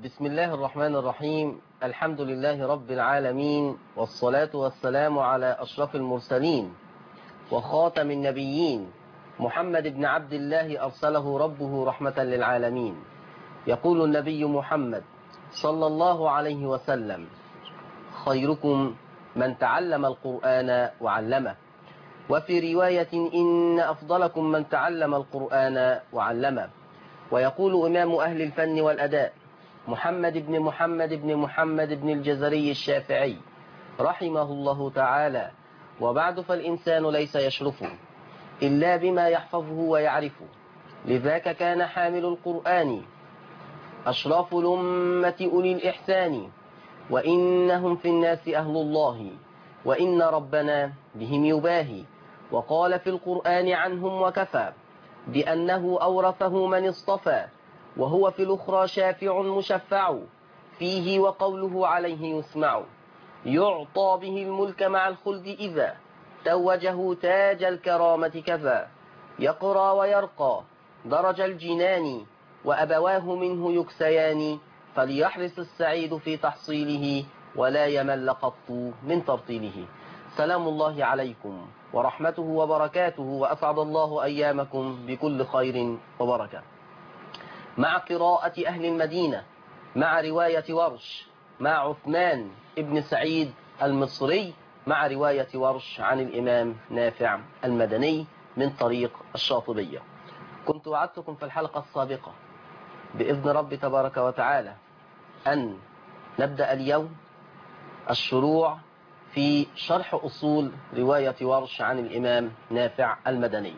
بسم الله الرحمن الرحيم الحمد لله رب العالمين والصلاة والسلام على أشرف المرسلين وخاتم النبيين محمد بن عبد الله أرسله ربه رحمة للعالمين يقول النبي محمد صلى الله عليه وسلم خيركم من تعلم القرآن وعلمه وفي رواية إن أفضلكم من تعلم القرآن وعلمه ويقول إمام أهل الفن والأداء محمد بن محمد بن محمد بن الجزري الشافعي رحمه الله تعالى وبعد فالإنسان ليس يشرف إلا بما يحفظه ويعرفه لذاك كان حامل القرآن أشراف الأمة أولي الإحسان وإنهم في الناس أهل الله وإن ربنا بهم يباهي وقال في القرآن عنهم وكفى بأنه أورثه من اصطفى وهو في الأخرى شافع مشفع فيه وقوله عليه يسمع يعطى به الملك مع الخلد إذا توجه تاج الكرامة كذا يقرى ويرقى درج الجنان وأبواه منه يكسيان فليحرص السعيد في تحصيله ولا يمل قط من ترطيله سلام الله عليكم ورحمته وبركاته وأسعد الله أيامكم بكل خير وبركة مع قراءة أهل المدينة مع رواية ورش مع عثمان ابن سعيد المصري مع رواية ورش عن الإمام نافع المدني من طريق الشاطبية كنت وعدتكم في الحلقة السابقة بإذن رب تبارك وتعالى أن نبدأ اليوم الشروع في شرح أصول رواية ورش عن الإمام نافع المدني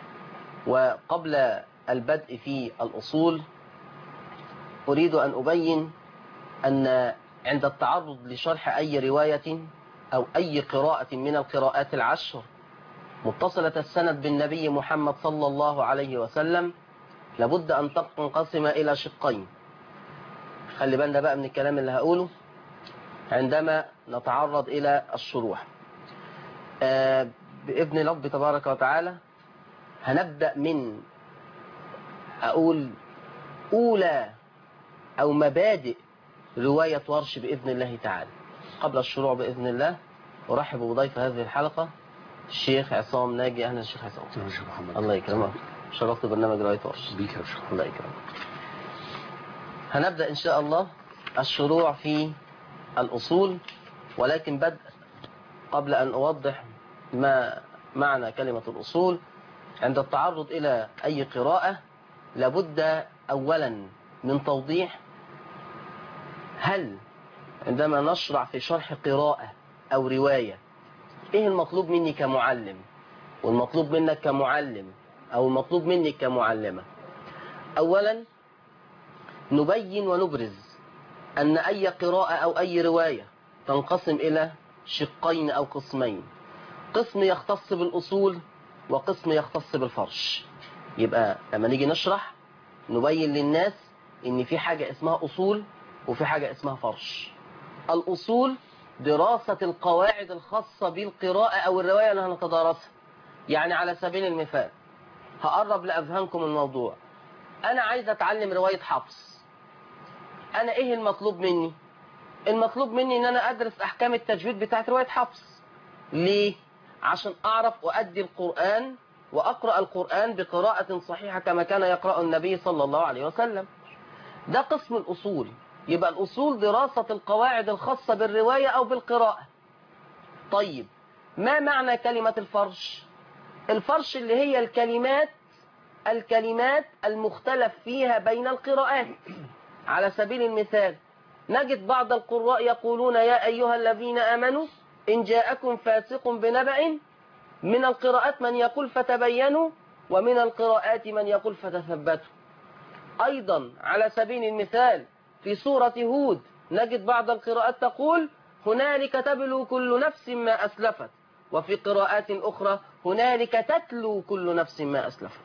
وقبل البدء في الأصول أريد أن أبين أن عند التعرض لشرح أي رواية أو أي قراءة من القراءات العشر متصلة السند بالنبي محمد صلى الله عليه وسلم لابد أن تنقسم إلى شقين خلي بالنا بقى من الكلام اللي هقوله عندما نتعرض إلى الشروح آه بإذن رب تبارك وتعالى هنبدأ من أقول أولى أو مبادئ رواية ورش بإذن الله تعالى قبل الشروع بإذن الله أرحب بضيف هذه الحلقة الشيخ عصام ناجي أهلا الشيخ عصام الله يكرمك شرفت برنامج رواية ورش بيك يا شيخ الله يكرمك هنبدأ إن شاء الله الشروع في الأصول ولكن بدء قبل أن أوضح ما معنى كلمة الأصول عند التعرض إلى أي قراءة لابد أولا من توضيح هل عندما نشرع في شرح قراءة أو رواية إيه المطلوب مني كمعلم والمطلوب منك كمعلم أو المطلوب منك كمعلمة أولا نبين ونبرز أن أي قراءة أو أي رواية تنقسم إلى شقين أو قسمين قسم يختص بالأصول وقسم يختص بالفرش يبقى لما نيجي نشرح نبين للناس ان في حاجة اسمها أصول وفي حاجة اسمها فرش الأصول دراسة القواعد الخاصة بالقراءة أو الرواية اللي هنتدارسها يعني على سبيل المثال هقرب لأذهانكم الموضوع أنا عايز أتعلم رواية حفص أنا إيه المطلوب مني المطلوب مني إن أنا أدرس أحكام التجويد بتاعت رواية حفص ليه عشان أعرف أؤدي القرآن وأقرأ القرآن بقراءة صحيحة كما كان يقرأ النبي صلى الله عليه وسلم ده قسم الأصول يبقى الأصول دراسة القواعد الخاصة بالرواية أو بالقراءة طيب ما معنى كلمة الفرش الفرش اللي هي الكلمات الكلمات المختلف فيها بين القراءات على سبيل المثال نجد بعض القراء يقولون يا أيها الذين آمنوا إن جاءكم فاسق بنبأ من القراءات من يقول فتبينوا ومن القراءات من يقول فتثبتوا أيضا على سبيل المثال في سورة هود نجد بعض القراءات تقول هنالك تبلو كل نفس ما أسلفت وفي قراءات أخرى هنالك تتلو كل نفس ما أسلفت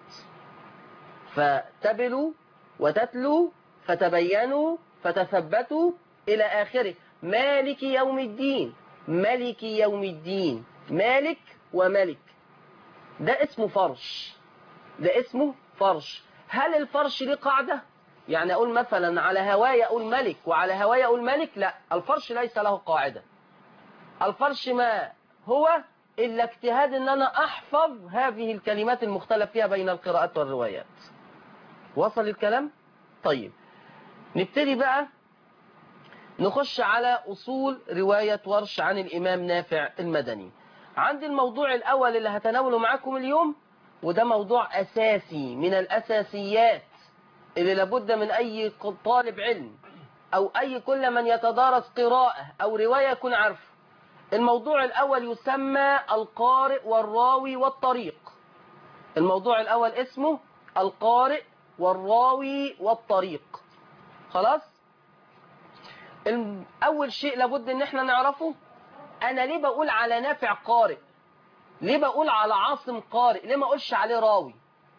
فتبلوا وتتلو فتبينوا فتثبتوا إلى آخره مالك يوم الدين ملك يوم الدين مالك وملك ده اسمه فرش ده اسمه فرش هل الفرش ليه قاعدة يعني أقول مثلا على هواي أقول ملك وعلى هواي أقول ملك لا الفرش ليس له قاعدة الفرش ما هو إلا اجتهاد أن أنا أحفظ هذه الكلمات المختلف فيها بين القراءات والروايات وصل الكلام؟ طيب نبتدي بقى نخش على أصول رواية ورش عن الإمام نافع المدني عندي الموضوع الأول اللي هتناوله معاكم اليوم وده موضوع أساسي من الأساسيات اللي لابد من أي طالب علم أو أي كل من يتدارس قراءة أو رواية يكون عارفه الموضوع الأول يسمى القارئ والراوي والطريق الموضوع الأول اسمه القارئ والراوي والطريق خلاص أول شيء لابد ان احنا نعرفه انا ليه بقول على نافع قارئ ليه بقول على عاصم قارئ ليه ما اقولش عليه راوي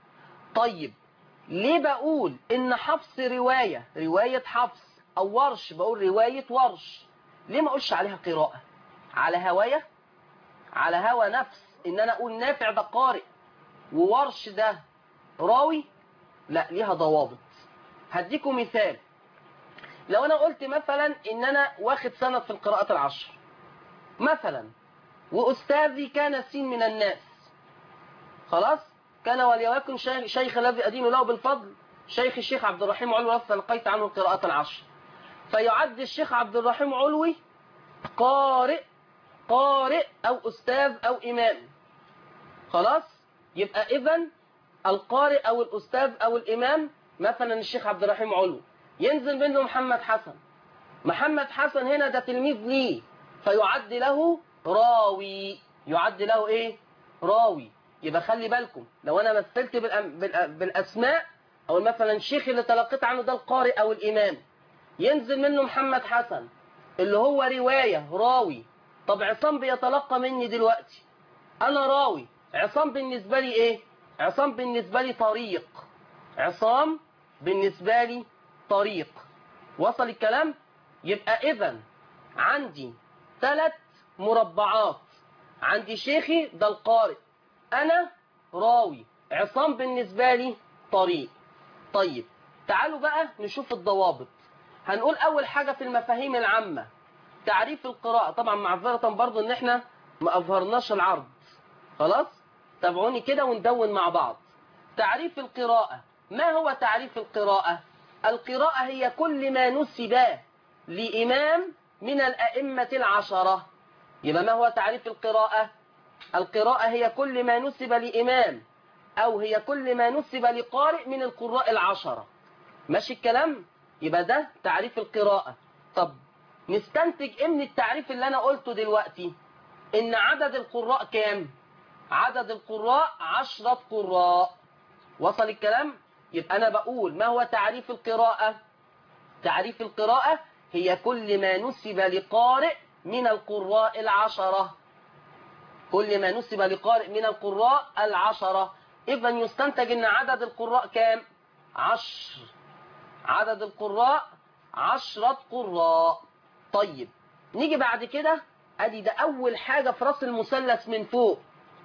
طيب ليه بقول ان حفص رواية رواية حفص او ورش بقول رواية ورش ليه ما اقولش عليها قراءة على هواية على هوا نفس ان انا اقول نافع ده قارئ وورش ده راوي لا ليها ضوابط هديكم مثال لو انا قلت مثلا ان انا واخد سند في القراءات العشر مثلا واستاذي كان سين من الناس خلاص كان وليكن شيخ, شيخ الذي ادين له بالفضل شيخ الشيخ عبد الرحيم علوي لقيت عنه القراءات العشر فيعد الشيخ عبد الرحيم علوي قارئ قارئ او استاذ او امام خلاص يبقى اذا القارئ او الاستاذ او الامام مثلا الشيخ عبد الرحيم علوي ينزل منه محمد حسن محمد حسن هنا ده تلميذ ليه فيعد له راوي يعد له ايه راوي يبقى خلي بالكم لو انا مثلت بالاسماء او مثلا الشيخ اللي تلقيت عنه ده القارئ او الامام ينزل منه محمد حسن اللي هو رواية راوي طب عصام بيتلقى مني دلوقتي انا راوي عصام بالنسبة لي ايه عصام بالنسبة لي طريق عصام بالنسبة لي طريق وصل الكلام يبقى اذا عندي ثلاث مربعات عندي شيخي ده القارئ انا راوي عصام بالنسبة لي طريق طيب تعالوا بقى نشوف الضوابط هنقول اول حاجة في المفاهيم العامة تعريف القراءة طبعا معذرة برضو ان احنا ما اظهرناش العرض خلاص تابعوني كده وندون مع بعض تعريف القراءة ما هو تعريف القراءة القراءة هي كل ما نسب لإمام من الأئمة العشرة يبقى ما هو تعريف القراءة القراءة هي كل ما نسب لإمام أو هي كل ما نسب لقارئ من القراء العشرة ماشي الكلام يبقى ده تعريف القراءة طب نستنتج ايه من التعريف اللي أنا قلته دلوقتي إن عدد القراء كام عدد القراء عشرة قراء وصل الكلام يبقى أنا بقول ما هو تعريف القراءة تعريف القراءة هي كل ما نسب لقارئ من القراء العشرة كل ما نسب لقارئ من القراء العشرة إذا يستنتج أن عدد القراء كام عشر عدد القراء عشرة قراء طيب نيجي بعد كده ادي ده اول حاجة في راس المثلث من فوق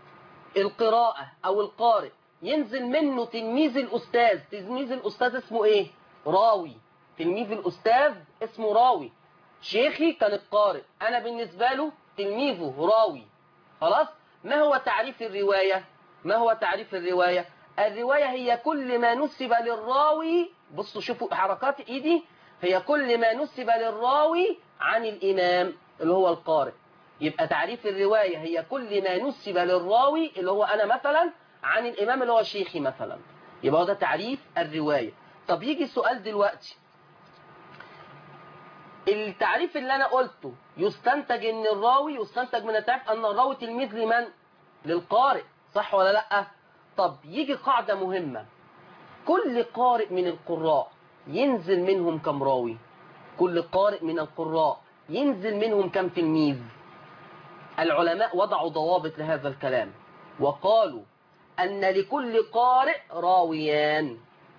القراءة او القارئ ينزل منه تلميذ الأستاذ تلميذ الأستاذ اسمه إيه راوي تلميذ الأستاذ اسمه راوي شيخي كان القارئ أنا بالنسبة له تلميذه راوي خلاص ما هو تعريف الرواية ما هو تعريف الرواية الرواية هي كل ما نسب للراوي بصوا شوفوا حركات ايدي هي كل ما نسب للراوي عن الإمام اللي هو القارئ يبقى تعريف الرواية هي كل ما نسب للراوي اللي هو أنا مثلا عن الإمام اللي هو شيخي مثلا يبقى ده تعريف الرواية طب يجي السؤال دلوقتي التعريف اللي أنا قلته يستنتج أن الراوي يستنتج من التعريف أن الراوي تلميذ لمن؟ للقارئ صح ولا لأ؟ طب يجي قاعدة مهمة كل قارئ من القراء ينزل منهم كم راوي كل قارئ من القراء ينزل منهم كم تلميذ العلماء وضعوا ضوابط لهذا الكلام وقالوا أن لكل قارئ راويان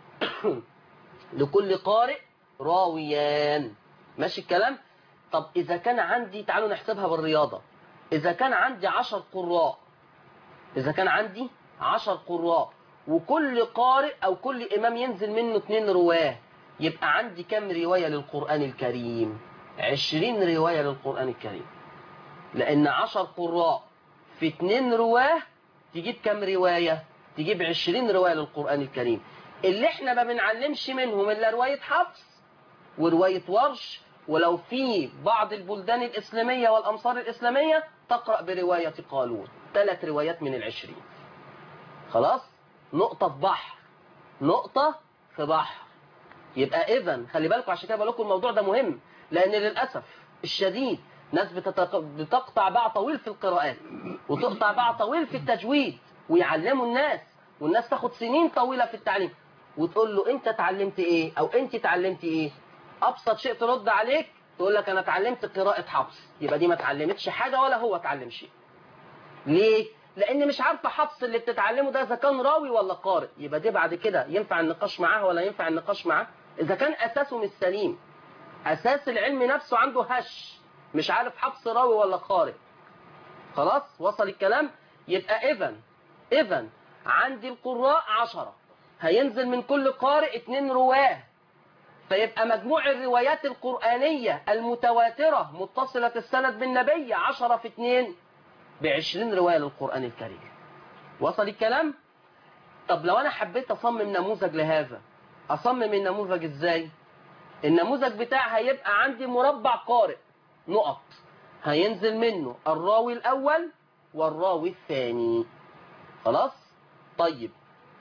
لكل قارئ راويان ماشي الكلام طب إذا كان عندي تعالوا نحسبها بالرياضة إذا كان عندي عشر قراء إذا كان عندي عشر قراء وكل قارئ أو كل إمام ينزل منه اتنين رواه يبقى عندي كم رواية للقرآن الكريم عشرين رواية للقرآن الكريم لأن عشر قراء في اتنين رواه تجيب كم رواية تجيب عشرين رواية للقرآن الكريم اللي احنا ما بنعلمش منهم إلا رواية حفص ورواية ورش ولو في بعض البلدان الإسلامية والأمصار الإسلامية تقرأ برواية قالون ثلاث روايات من العشرين خلاص نقطة في بحر نقطة في بحر يبقى إذا خلي بالكم عشان كده بقول لكم الموضوع ده مهم لأن للأسف الشديد ناس بتتق... بتقطع باع طويل في القراءات وتقطع باع طويل في التجويد ويعلموا الناس والناس تاخد سنين طويلة في التعليم وتقول له انت اتعلمت ايه او انت اتعلمت ايه ابسط شيء ترد عليك تقول لك انا اتعلمت قراءة حفص يبقى دي ما اتعلمتش حاجة ولا هو اتعلم شيء ليه لان مش عارفه حفص اللي بتتعلمه ده اذا كان راوي ولا قارئ يبقى دي بعد كده ينفع النقاش معاه ولا ينفع النقاش معاه اذا كان اساسه مش سليم اساس العلم نفسه عنده هش مش عارف حفص راوي ولا قارئ خلاص وصل الكلام يبقى اذا اذا عندي القراء عشرة هينزل من كل قارئ اتنين رواه فيبقى مجموع الروايات القرآنية المتواترة متصلة السند بالنبي عشرة في اتنين بعشرين رواية للقرآن الكريم وصل الكلام؟ طب لو أنا حبيت أصمم نموذج لهذا أصمم النموذج إزاي؟ النموذج بتاعها هيبقى عندي مربع قارئ نقط هينزل منه الراوي الأول والراوي الثاني خلاص؟ طيب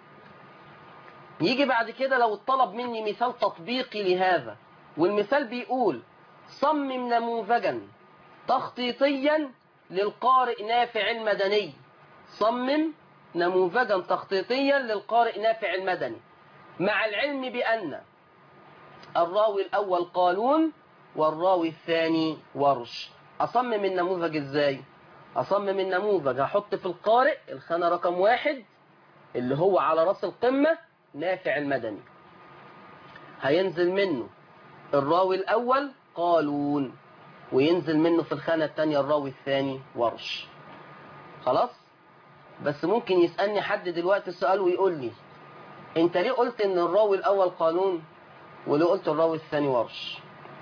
يجي بعد كده لو اتطلب مني مثال تطبيقي لهذا والمثال بيقول صمم نموذجا تخطيطيا للقارئ نافع المدني صمم نموذجا تخطيطيا للقارئ نافع المدني مع العلم بأن الراوي الأول قالون والراوي الثاني ورش أصمم النموذج إزاي أصمم النموذج هحط في القارئ الخانة رقم واحد اللي هو على رأس القمة نافع المدني هينزل منه الراوي الأول قالون وينزل منه في الخانة الثانية الراوي الثاني ورش خلاص بس ممكن يسألني حد دلوقتي السؤال ويقول لي انت ليه قلت ان الراوي الأول قانون وليه قلت الراوي الثاني ورش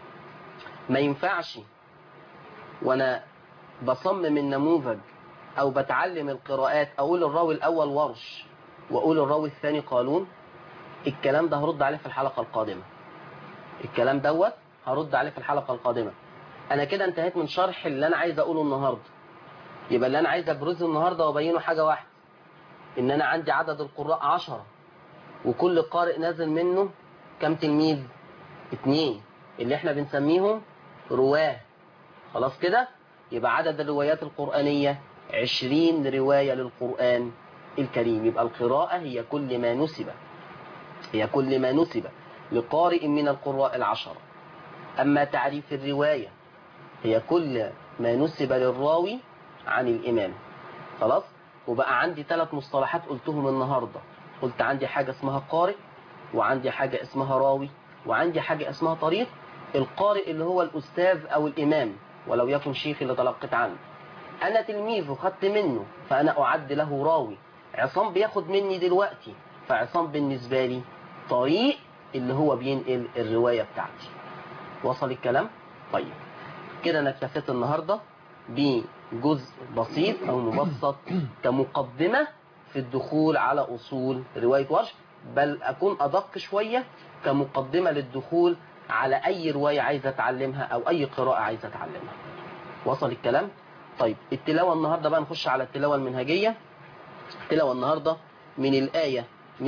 ما ينفعش وانا بصمم النموذج او بتعلم القراءات اقول الراوي الاول ورش واقول الراوي الثاني قانون الكلام ده هرد عليه في الحلقة القادمة الكلام دوت هرد عليه في الحلقة القادمة انا كده انتهيت من شرح اللي انا عايز اقوله النهاردة يبقى اللي انا عايز ابرزه النهاردة وابينه حاجة واحدة ان انا عندي عدد القراء عشرة وكل قارئ نازل منه كم تلميذ اتنين اللي احنا بنسميهم رواه خلاص كده يبقى عدد الروايات القرآنية عشرين رواية للقرآن الكريم يبقى القراءة هي كل ما نسب هي كل ما نسب لقارئ من القراء العشرة أما تعريف الرواية هي كل ما نسب للراوي عن الإمام خلاص وبقى عندي ثلاث مصطلحات قلتهم النهاردة قلت عندي حاجة اسمها قارئ وعندي حاجة اسمها راوي وعندي حاجة اسمها طريق القارئ اللي هو الأستاذ أو الإمام ولو يكن شيخي اللي تلقيت عنه أنا تلميذه خدت منه فأنا أعد له راوي عصام بياخد مني دلوقتي فعصام بالنسبة لي طريق اللي هو بينقل الرواية بتاعتي وصل الكلام؟ طيب كده أنا اكتفيت النهاردة بجزء بسيط أو مبسط كمقدمة في الدخول على أصول رواية ورش بل أكون أدق شوية كمقدمة للدخول على أي رواية عايزة أتعلمها أو أي قراءة عايزة أتعلمها وصل الكلام؟ طيب التلاوة النهاردة بقى نخش على التلاوة المنهجية التلاوة النهاردة من الآية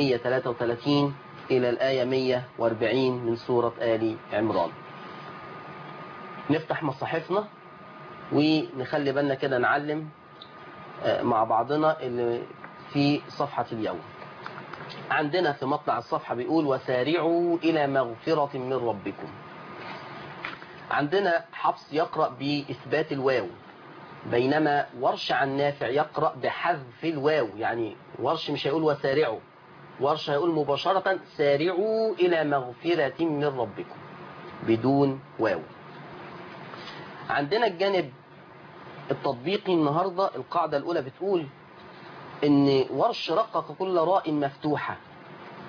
133 إلى الآية 140 من سورة آل عمران نفتح مصاحفنا ونخلي بالنا كده نعلم مع بعضنا اللي في صفحة اليوم عندنا في مطلع الصفحة بيقول وسارعوا إلى مغفرة من ربكم عندنا حفص يقرأ بإثبات الواو بينما ورش عن نافع يقرأ بحذف الواو يعني ورش مش هيقول وسارعوا ورش هيقول مباشرة سارعوا إلى مغفرة من ربكم بدون واو عندنا الجانب التطبيقي النهاردة القاعدة الأولى بتقول إن ورش رقق كل راء مفتوحة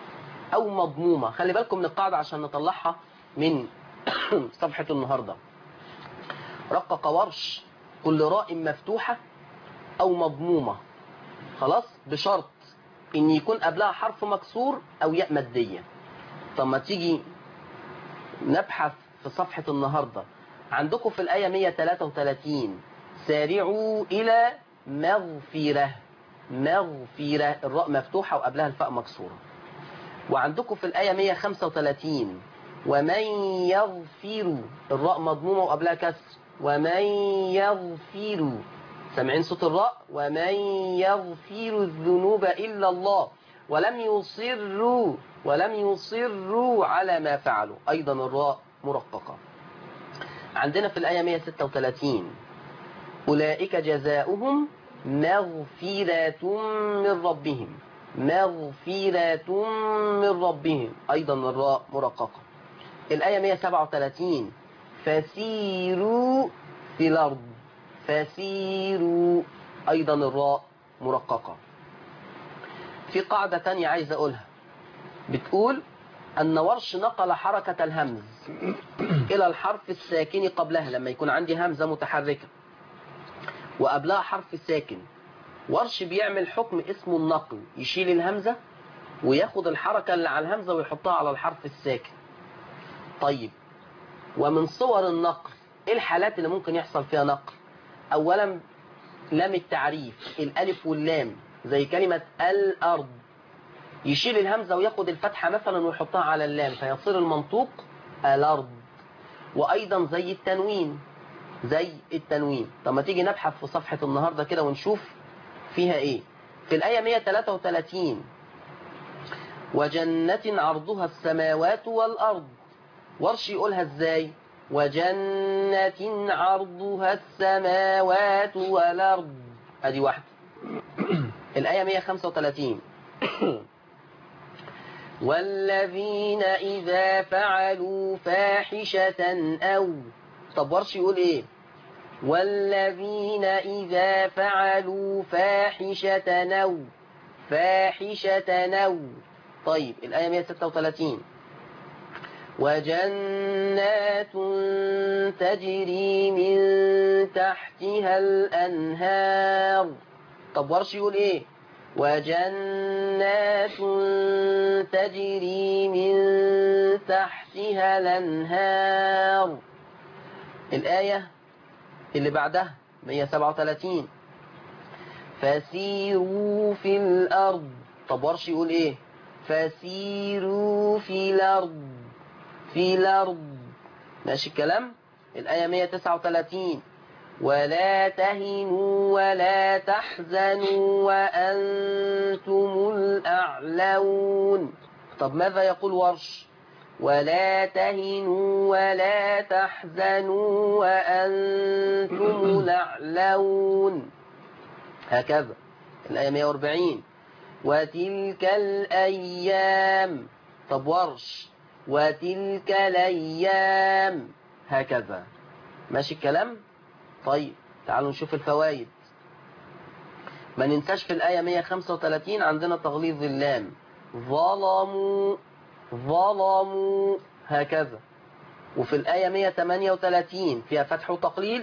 أو مضمومة خلي بالكم من القاعدة عشان نطلعها من صفحة النهاردة رقق ورش كل راء مفتوحة أو مضمومة خلاص بشرط ان يكون قبلها حرف مكسور او ياء ماديه طب ما تيجي نبحث في صفحة النهاردة عندكم في الآية 133 سارعوا إلى مغفرة مغفرة الراء مفتوحة وقبلها الفاء مكسورة وعندكم في الآية 135 ومن يغفر الراء مضمومة وقبلها كسر ومن يغفر سامعين صوت الراء ومن يغفر الذنوب إلا الله ولم يصروا ولم يصروا على ما فعلوا أيضا الراء مرققة عندنا في الآية 136 أولئك جزاؤهم مغفرة من ربهم مغفرة من ربهم أيضا الراء مرققة الآية 137 فسيروا في الأرض فسيروا أيضا الراء مرققة في قاعدة تانية عايز أقولها بتقول أن ورش نقل حركة الهمز إلى الحرف الساكن قبلها لما يكون عندي همزة متحركة وقبلها حرف ساكن ورش بيعمل حكم اسمه النقل يشيل الهمزة وياخد الحركة اللي على الهمزة ويحطها على الحرف الساكن طيب ومن صور النقل ايه الحالات اللي ممكن يحصل فيها نقل اولا لام التعريف الالف واللام زي كلمة الارض يشيل الهمزة وياخد الفتحة مثلا ويحطها على اللام فيصير المنطوق الارض وايضا زي التنوين زي التنوين طب ما تيجي نبحث في صفحة النهاردة كده ونشوف فيها ايه في الآية 133 وجنة عرضها السماوات والأرض ورش يقولها ازاي وجنة عرضها السماوات والأرض ادي واحدة الآية 135 والذين إذا فعلوا فاحشة أو طب ورش يقول ايه والذين إذا فعلوا فاحشة أو فاحشة أو طيب الآية 136 وجنات تجري من تحتها الأنهار طب ورش يقول ايه وجنات تجري من تحتها الأنهار الآية اللي بعدها 137 فسيروا في الأرض طب ورش يقول ايه فسيروا في الأرض في الأرض ماشي الكلام الآية 139 ولا تهنوا ولا تحزنوا وأنتم الأعلون طب ماذا يقول ورش ولا تهنوا ولا تحزنوا وأنتم الأعلون هكذا الآية 140 وتلك الأيام طب ورش وتلك الأيام هكذا ماشي الكلام طيب تعالوا نشوف الفوائد ما ننساش في الآية 135 عندنا تغليظ اللام ظلموا ظلموا هكذا وفي الآية 138 فيها فتح وتقليل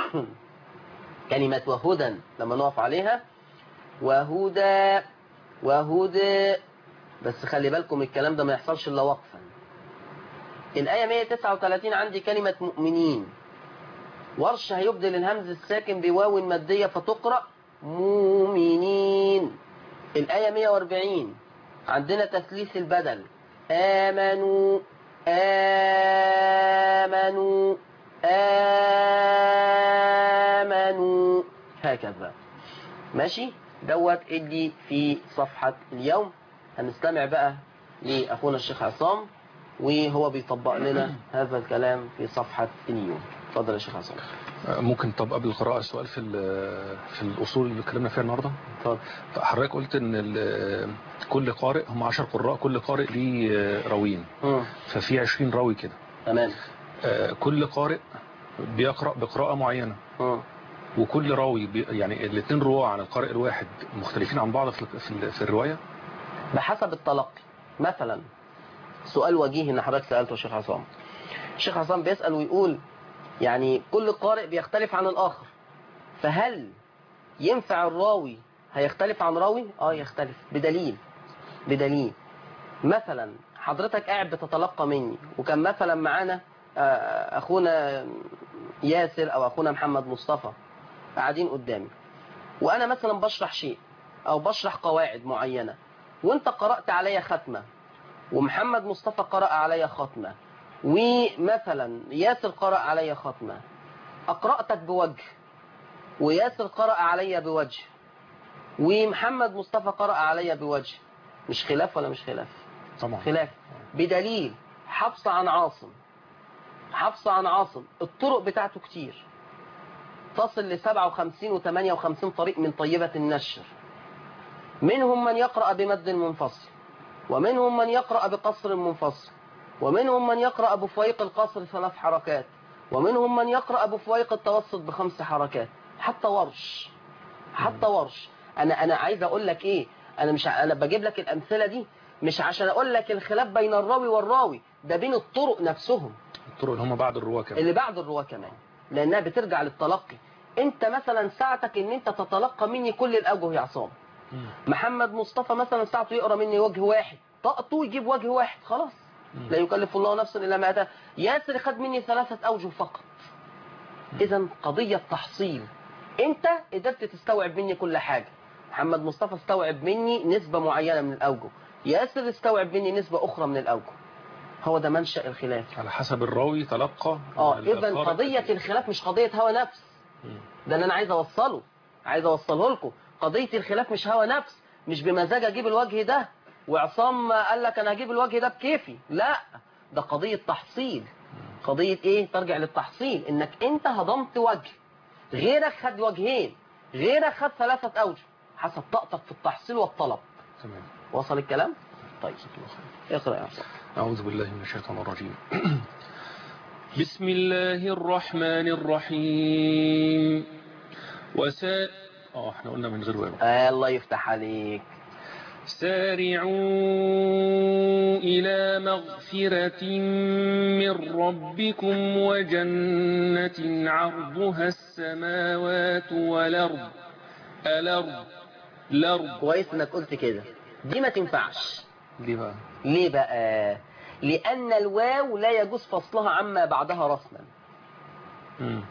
كلمة وهدى لما نقف عليها وهدى وهدى بس خلي بالكم الكلام ده ما يحصلش إلا وقفا الآية 139 عندي كلمة مؤمنين ورش هيبدل الهمز الساكن بواو مادية فتقرأ مؤمنين الآية 140 عندنا تثليث البدل آمنوا آمنوا آمنوا هكذا ماشي دوت اللي في صفحة اليوم هنستمع بقى لأخونا الشيخ عصام وهو بيطبق لنا هذا الكلام في صفحة اليوم اتفضل يا شيخ عصام ممكن طب قبل القراءة سؤال في ال- في الأصول اللي اتكلمنا فيها النهاردة اتفضل حضرتك قلت ان ال- كل قارئ هم 10 قراء كل قارئ ليه راويين مم. ففي 20 راوي كده تمام آه، كل قارئ بيقرأ بقراءة معينة مم. وكل راوي بي يعني الاثنين رواه عن القارئ الواحد مختلفين عن بعض في في, في الرواية بحسب التلقي مثلا سؤال وجيه ان حضرتك سالته الشيخ عصام الشيخ عصام بيسال ويقول يعني كل قارئ بيختلف عن الاخر فهل ينفع الراوي هيختلف عن راوي اه يختلف بدليل بدليل مثلا حضرتك قاعد بتتلقى مني وكان مثلا معانا آه، اخونا ياسر او اخونا محمد مصطفى قاعدين قدامي وانا مثلا بشرح شيء او بشرح قواعد معينة وانت قرأت عليا ختمة ومحمد مصطفى قرأ عليا ختمة ومثلا ياسر قرأ عليا ختمة أقرأتك بوجه وياسر قرأ عليا بوجه ومحمد مصطفى قرأ عليا بوجه مش خلاف ولا مش خلاف طبعا خلاف بدليل حفص عن عاصم حفص عن عاصم الطرق بتاعته كتير تصل ل 57 و 58 طريق من طيبة النشر منهم من يقرأ بمد منفصل ومنهم من يقرأ بقصر منفصل ومنهم من يقرأ بفويق القصر ثلاث حركات ومنهم من يقرأ بفويق التوسط بخمس حركات حتى ورش حتى ورش انا انا عايز اقول لك ايه انا مش ع- انا بجيب لك الامثله دي مش عشان اقول لك الخلاف بين الراوي والراوي ده بين الطرق نفسهم الطرق اللي هم بعد الرواة كمان اللي بعد الرواة كمان لانها بترجع للتلقي انت مثلا ساعتك ان انت تتلقى مني كل الاوجه يا عصام مم. محمد مصطفى مثلا ساعته يقرا مني وجه واحد طاقته يجيب وجه واحد خلاص مم. لا يكلف الله نفسا الا ما اتاها ياسر خد مني ثلاثه اوجه فقط اذا قضيه تحصيل انت قدرت تستوعب مني كل حاجه محمد مصطفى استوعب مني نسبه معينه من الاوجه ياسر استوعب مني نسبه اخرى من الاوجه هو ده منشا الخلاف على حسب الراوي تلقى اه من اذا القارئ. قضيه الخلاف مش قضيه هوى نفس مم. ده اللي انا عايز اوصله عايز اوصله لكم قضيه الخلاف مش هوى نفس مش بمزاج اجيب الوجه ده وعصام قال لك انا هجيب الوجه ده بكيفي لا ده قضيه تحصيل قضيه ايه ترجع للتحصيل انك انت هضمت وجه غيرك خد وجهين غيرك خد ثلاثه اوجه حسب طاقتك في التحصيل والطلب تمام وصل الكلام طيب جزاك الله خير. اقرا يا عصام أعوذ بالله من الشيطان الرجيم بسم الله الرحمن الرحيم وسا اه احنا قلنا من غير واو آه الله يفتح عليك سارعوا إلى مغفرة من ربكم وجنة عرضها السماوات والأرض الأرض الأرض كويس انك قلت كده دي ما تنفعش ليه بقى؟ ليه بقى لأن الواو لا يجوز فصلها عما بعدها رسما مم.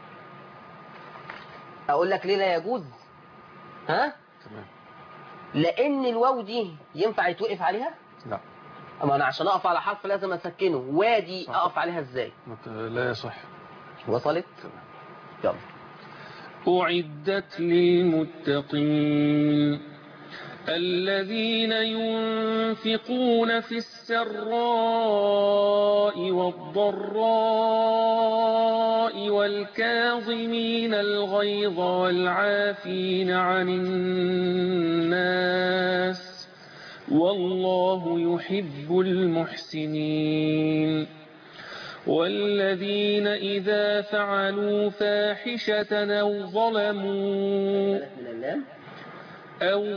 أقول لك ليه لا يجوز ها تمام لأن الواو دي ينفع يتوقف عليها لا أما أنا عشان أقف على حرف لازم أسكنه وادي صح. أقف عليها إزاي ما ت- لا يصح وصلت يلا أعدت للمتقين الذين ينفقون في السراء والضراء والكاظمين الغيظ والعافين عن الناس والله يحب المحسنين والذين إذا فعلوا فاحشة أو ظلموا من اللام أو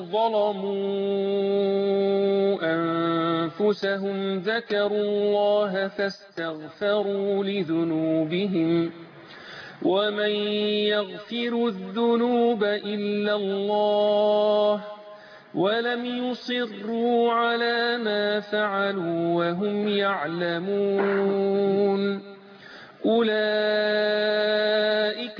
ظلموا أنفسهم ذكروا الله فاستغفروا لذنوبهم ومن يغفر الذنوب إلا الله ولم يصروا على ما فعلوا وهم يعلمون أولئك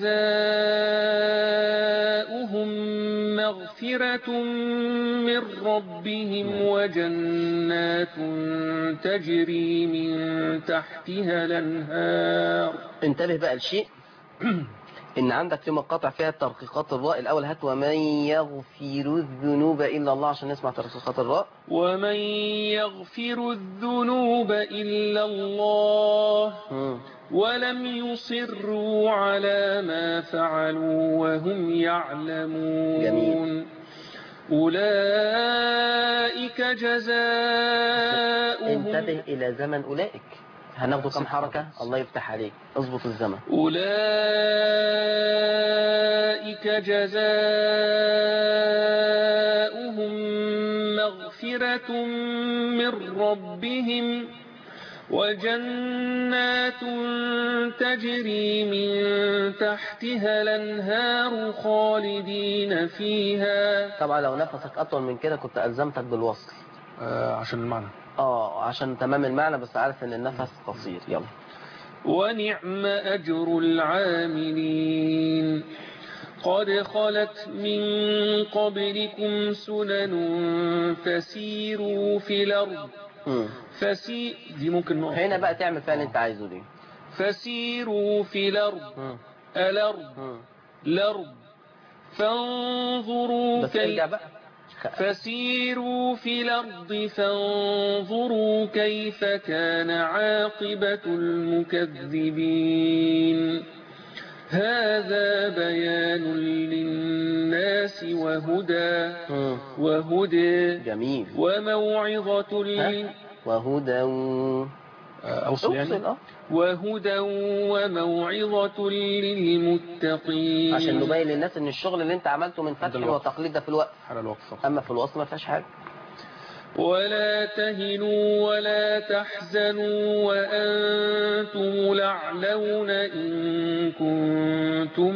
جزاؤهم مغفرة من ربهم وجنات تجري من تحتها الأنهار انتبه بقى لشيء إن عندك في مقاطع فيها ترقيقات الراء الأول هات ومن يغفر الذنوب إلا الله عشان نسمع ترقيقات الراء ومن يغفر الذنوب إلا الله مم. ولم يصروا على ما فعلوا وهم يعلمون جميل. أولئك جزاؤهم انتبه إلى زمن أولئك هناخده كم حركة الله يفتح عليك اظبط الزمن أولئك جزاؤهم مغفرة مغفرة من ربهم وجنات تجري من تحتها الانهار خالدين فيها طبعا لو نفسك أطول من كده كنت ألزمتك بالوصل آه عشان المعنى اه عشان تمام المعنى بس عارف ان النفس قصير يلا ونعم أجر العاملين قد خلت من قبلكم سنن فسيروا في الأرض مم. فسي دي ممكن نقف هنا بقى تعمل فيها اللي انت عايزه دي فسيروا في الأرض مم. الأرض مم. الأرض فانظروا بس ارجع كيف بقى خ- فسيروا في الأرض فانظروا كيف كان عاقبة المكذبين هذا بيان للناس وهدى مم. وهدى جميل وموعظة لل... وهدى و- أوصل يعني أوصل، اه وهدى وموعظة للمتقين عشان نبين للناس ان الشغل اللي انت عملته من فتح الوقف. وتقليد ده في الوقت على الوقت فقط اما في الوصل ما فيهاش حاجه ولا تهنوا ولا تحزنوا وأنتم الأعلون إن كنتم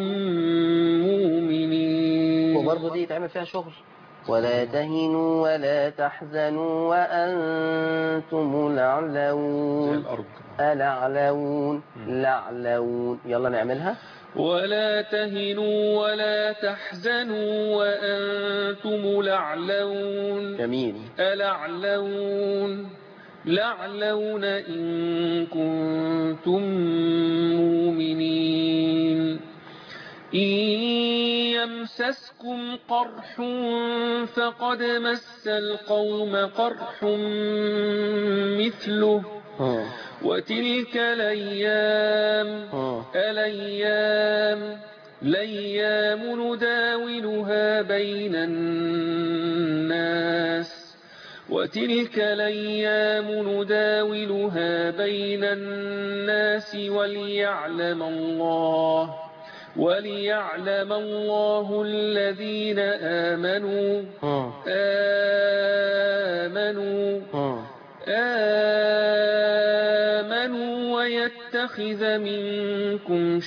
مؤمنين وبرضه دي يتعمل فيها شغل ولا تهنوا ولا تحزنوا وأنتم زي الأعلون الأرض الأعلون الأعلون يلا نعملها ولا تهنوا ولا تحزنوا وأنتم الأعلون جميل الأعلون لعلون إن كنتم مؤمنين إن يمسسكم قرح فقد مس القوم قرح مثله مم. وتلك الأيام مم. الأيام الأيام نداولها بين الناس وتلك الأيام نداولها بين الناس وليعلم الله وليعلم الله الذين آمنوا مم. آمنوا مم. آمنوا ويتخذ منكم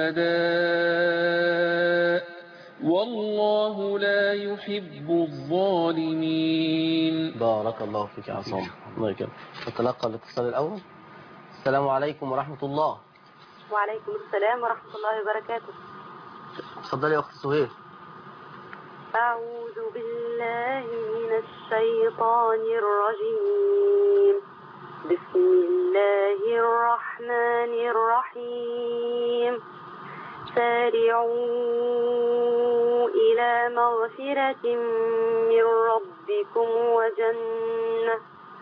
شهداء والله لا يحب الظالمين بارك الله فيك يا عصام الله يكرمك نتلقى الاتصال الأول السلام عليكم ورحمة الله وعليكم السلام ورحمة الله وبركاته اتفضلي يا أخت سهير أعوذ بالله من الشيطان الرجيم بسم الله الرحمن الرحيم سارعوا إلى مغفرة من ربكم وجنة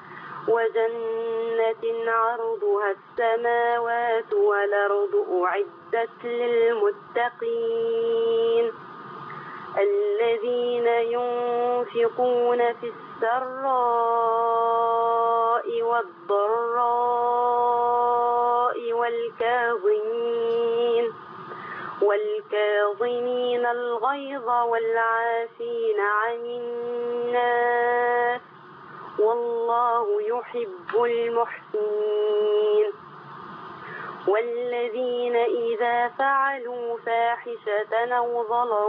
وجنة عرضها السماوات والأرض أعدت للمتقين الذين ينفقون في السراء والضراء والكاظمين والكاظمين الغيظ والعافين عن الناس والله يحب المحسنين والذين إذا فعلوا فاحشة أو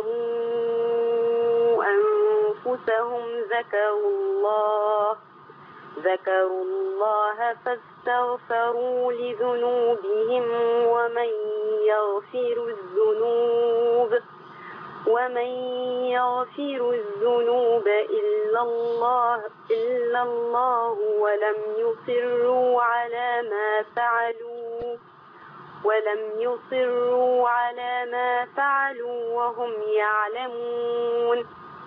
ظلموا أنفسهم ذكروا الله ذكروا الله فاستغفروا لذنوبهم ومن يغفر الذنوب ومن يغفر الذنوب إلا الله إلا الله ولم يصروا على ما فعلوا ولم يصروا على ما فعلوا وهم يعلمون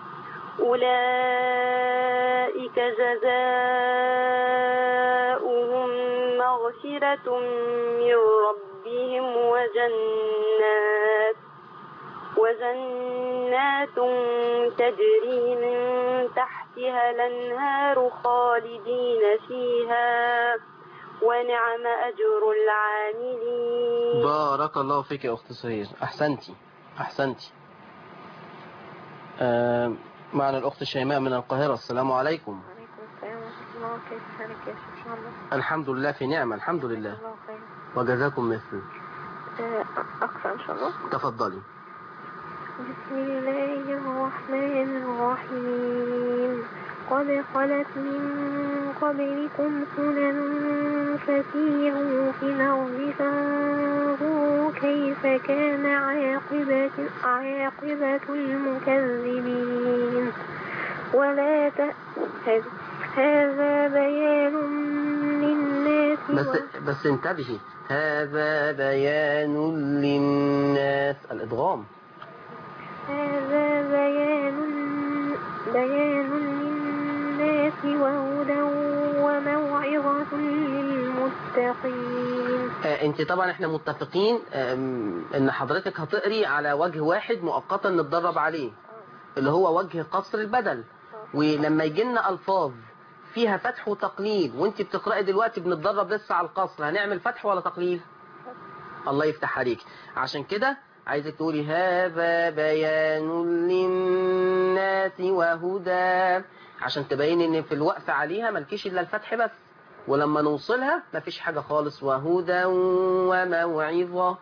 أولئك جزاؤهم مغفرة من ربهم وجنات وجنات تجري من تحتها الأنهار خالدين فيها ونعم أجر العاملين بارك الله فيك يا أخت سهير أحسنتي أحسنتي آه معنا الأخت شيماء من القاهرة السلام عليكم وعليكم وكيف حالك يا شيخ إن شاء الله الحمد لله في نعمة الحمد لله الله خير وجزاكم مثل آه، أقرأ إن شاء الله تفضلي بسم الله الرحمن الرحيم قد خلت من قبلكم سنن فسيروا في الأرض فانظروا كيف كان عاقبة عاقبة المكذبين ولا ت... هذا بيان للناس بس و- بس انتبهي هذا بيان للناس الإدغام هذا بيان بيان للناس وهدى وموعظة للمتقين آه، انت طبعا احنا متفقين آم، ان حضرتك هتقري على وجه واحد مؤقتا نتدرب عليه اللي هو وجه قصر البدل ولما يجي لنا الفاظ فيها فتح وتقليل وانت بتقراي دلوقتي بنتدرب لسه على القصر هنعمل فتح ولا تقليل الله يفتح عليك عشان كده عايزك تقولي هذا بيان للناس وهدى عشان تبين ان في الوقف عليها ملكيش الا الفتح بس ولما نوصلها مفيش حاجة خالص وهدى وموعظة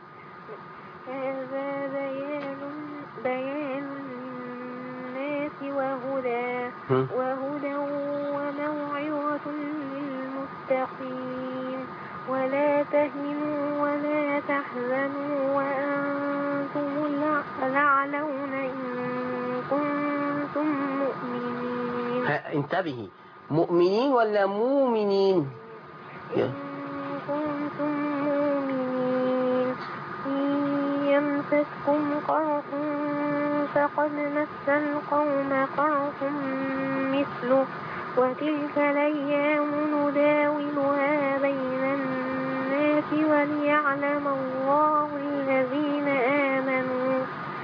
هذا بيان بيان للناس وهدى هم؟ وهدى وموعظة للمتقين ولا تهنوا ولا تحزنوا وأنتم الأع- الأعلون إن كنتم مؤمنين ها، انتبهي مؤمنين ولا مؤمنين إن كنتم مؤمنين إن يمسسكم قرح فقد مس القوم قرح مثله وتلك الأيام نداولها بين الناس وليعلم الله الذين آمنوا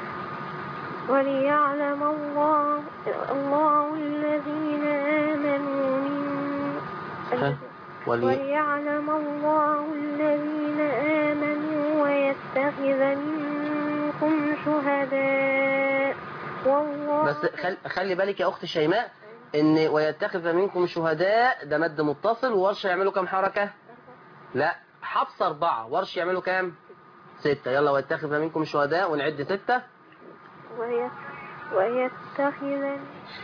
وليعلم الله الله الذين آمنوا ها؟ من ولي... وليعلم الله الذين آمنوا ويتخذ منكم شهداء والله بس خل... خلي بالك يا أخت شيماء إن ويتخذ منكم شهداء ده مد متصل وورش يعملوا كام حركة؟ لا حفص أربعة ورش يعملوا كام؟ ستة يلا ويتخذ منكم شهداء ونعد ستة وي- ويتخذ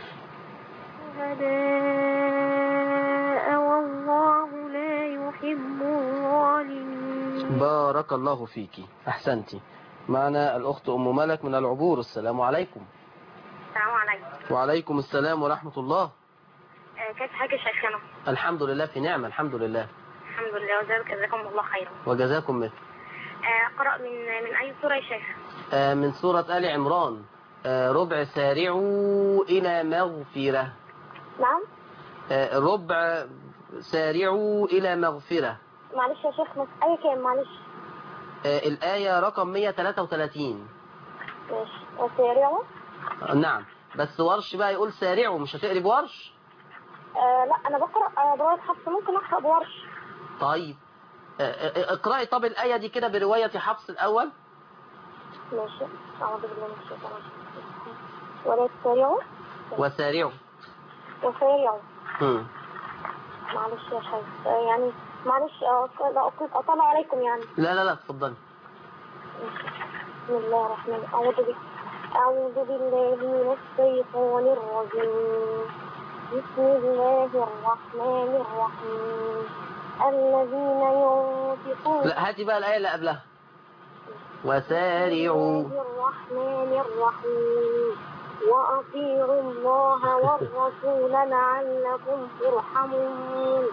شهداء والله لا يحب الظالمين بارك الله فيكي أحسنتي معنا الأخت أم ملك من العبور السلام عليكم السلام عليكم وعليكم السلام ورحمة الله كيف حاجة شيخنا الحمد لله في نعمة الحمد لله الحمد لله وجزاك جزاكم الله خيرا وجزاكم مثل اقرأ من من أي سورة يا شيخ آه، من سورة آل عمران آه، ربع سارعوا إلى مغفرة نعم آه، ربع سارعوا إلى مغفرة معلش يا شيخ بس أي كام معلش آه، الآية رقم 133 ماشي وسارعوا آه، نعم بس ورش بقى يقول سارعوا مش هتقري بورش آه لا أنا بقرأ آه برواية حفص ممكن أقرأ بورش طيب آه، آه، اقرأي طب الآية دي كده برواية حفص الأول ماشي أعوذ بالله من الشيطان الرجيم ولا تسارعوا وسارعوا وسارعوا مم. معلش يا شيخ آه يعني معلش آه، لا أقول- أطلع عليكم يعني لا لا لا اتفضلي بسم الله الرحمن الرحيم أعوذ بك أعوذ بالله من الشيطان الرجيم بسم الله الرحمن الرحيم الذين ينفقون لا هاتي بقى الآية اللي قبلها بسم وسارعوا الله الرحمن الرحيم وأطيعوا الله والرسول لعلكم ترحمون